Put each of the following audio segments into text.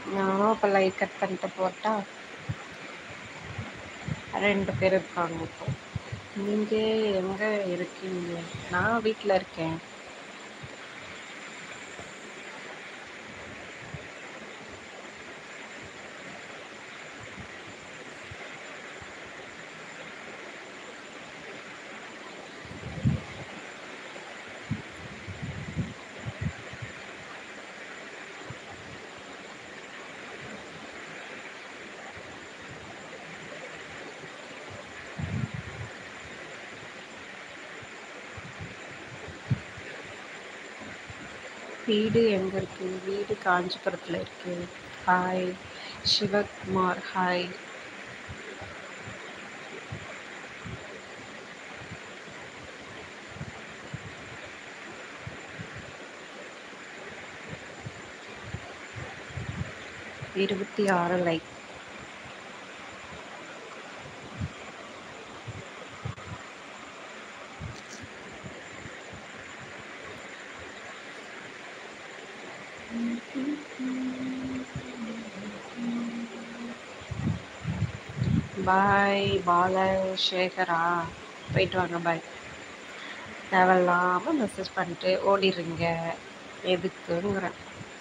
நானும் அப்போ like cut பண்ணிட்டு போட்டா ரெண்டு பேர் இருக்காங்க இப்போ நீங்கள் எங்கே இருக்கீங்க நான் வீட்டில் இருக்கேன் வீடு எங்கே இருக்குது வீடு காஞ்சிபுரத்தில் இருக்குது ஹாய் சிவகுமார் ஹாய் இருபத்தி ஆறு லைக் பாய் பாலசேகரா போயிட்டு வாங்க பாய் தேவையில்லாமல் மெசேஜ் பண்ணிட்டு ஓடிடுறீங்க எதுக்குங்கிறேன்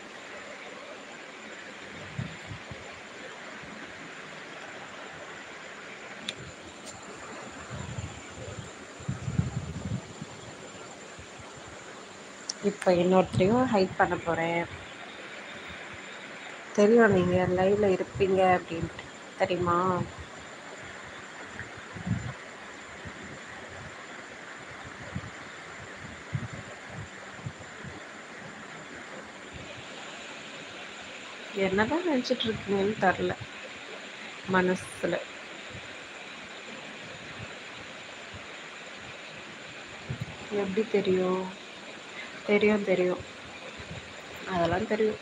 இப்போ இன்னொருத்தரையும் ஹைட் பண்ண போகிறேன் தெரியும் நீங்கள் லைவில் இருப்பீங்க அப்படின்ட்டு தெரியுமா என்னதான் நினச்சிட்டு இருக்கீங்கன்னு தெரில மனசில் எப்படி தெரியும் தெரியும் தெரியும் அதெல்லாம் தெரியும்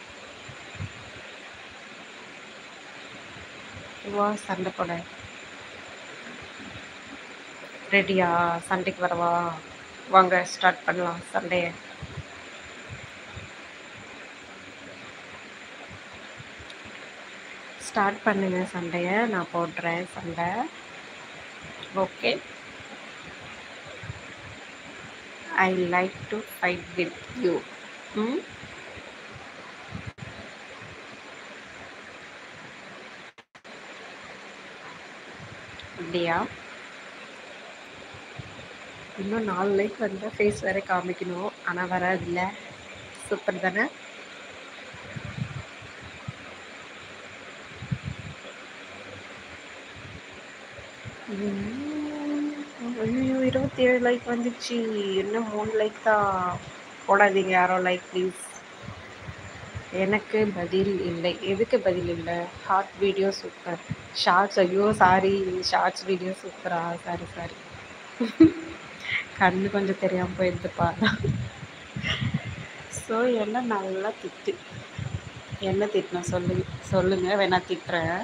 வா சண்டை போட ரெடியா சண்டைக்கு வரவா வாங்க ஸ்டார்ட் பண்ணலாம் சண்டையை ஸ்டார்ட் பண்ணுங்க சண்டையை நான் போடுறேன் சண்டை okay I like to fight with you hmm அப்படியா இன்னும் நாலு லைக் வந்தால் ஃபேஸ் வேற காமிக்கணும் ஆனால் வராதுல்ல சூப்பர் தானே ஐயோ இருபத்தி ஏழு லைக் வந்துச்சு இன்னும் மூணு லைக் தான் போடாதீங்க யாரோ லைக் ப்ளீஸ் எனக்கு பதில் இல்லை எதுக்கு பதில் இல்லை ஷார்ட் வீடியோ சூப்பர் ஷார்ட்ஸ் ஐயோ சாரி ஷார்ட்ஸ் வீடியோ சூப்பரா சாரி சாரி கண்ணு கொஞ்சம் தெரியாமல் போயிடுதுப்பா ஸோ என்ன நல்லா திட்டு என்ன திட்டினா சொல்லுங்க சொல்லுங்க வேணா திட்டுறேன்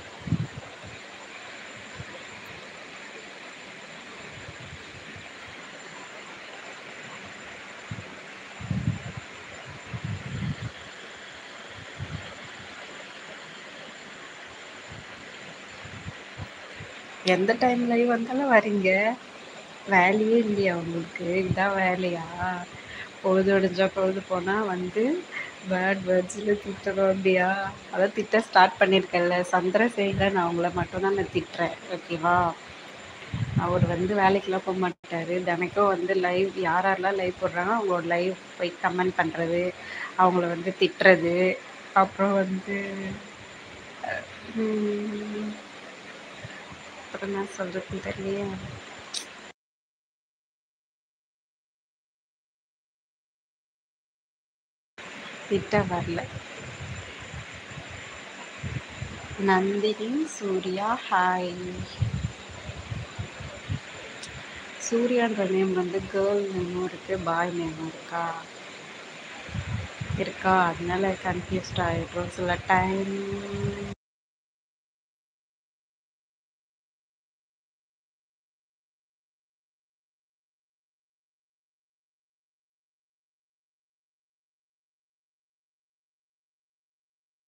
எந்த டைம் லைவ் வந்தாலும் வரீங்க வேலையே இல்லையா உங்களுக்கு இதான் வேலையா பொழுது ஒடிஞ்சா பொழுது போனால் வந்து பேர்ட் வேர்ட்ஸில் திட்டணும் அப்படியா அதான் திட்ட ஸ்டார்ட் பண்ணியிருக்கேன்ல சந்திரசேகரன் அவங்கள மட்டும் தான் நான் திட்டுறேன் ஓகேவா அவர் வந்து வேலைக்கெல்லாம் போக மாட்டார் தினைக்கும் வந்து லைவ் யார் யாரெல்லாம் லைவ் போடுறாங்க அவங்களோட லைவ் போய் கமெண்ட் பண்ணுறது அவங்கள வந்து திட்டுறது அப்புறம் வந்து உம், அப்புறம் என்ன சொல்கிறதுன்னு தெரியலையே திட்ட வரல நந்தினி சூர்யா ஹாய் சூர்யான்ற நேம் வந்து கேர்ள் நேமும் இருக்கு பாய் நேமும் இருக்கா இருக்கா அதனால கன்ஃபியூஸ்ட் ஆகிடுறோம் சில டைம்